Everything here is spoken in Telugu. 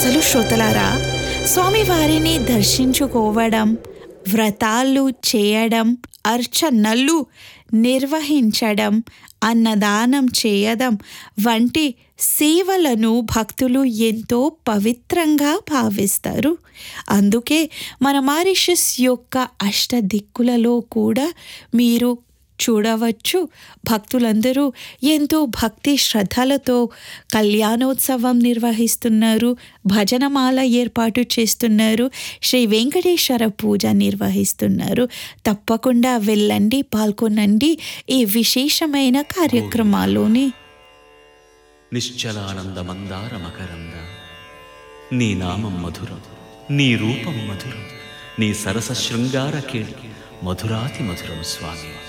అసలు శ్రోతలారా స్వామివారిని దర్శించుకోవడం వ్రతాలు చేయడం అర్చనలు నిర్వహించడం అన్నదానం చేయడం వంటి సేవలను భక్తులు ఎంతో పవిత్రంగా భావిస్తారు అందుకే మన మారిషస్ యొక్క అష్టదిక్కులలో కూడా మీరు చూడవచ్చు భక్తులందరూ ఎంతో భక్తి శ్రద్ధలతో కళ్యాణోత్సవం నిర్వహిస్తున్నారు భజనమాల ఏర్పాటు చేస్తున్నారు శ్రీ వెంకటేశ్వర పూజ నిర్వహిస్తున్నారు తప్పకుండా వెళ్ళండి పాల్గొనండి ఈ విశేషమైన కార్యక్రమాల్లోని నిశ్చలానంద మందార మకరంద నీ నామం మధురం నీ రూపం మధురం నీ సరస శృంగార కేళి మధురాతి మధురం స్వామి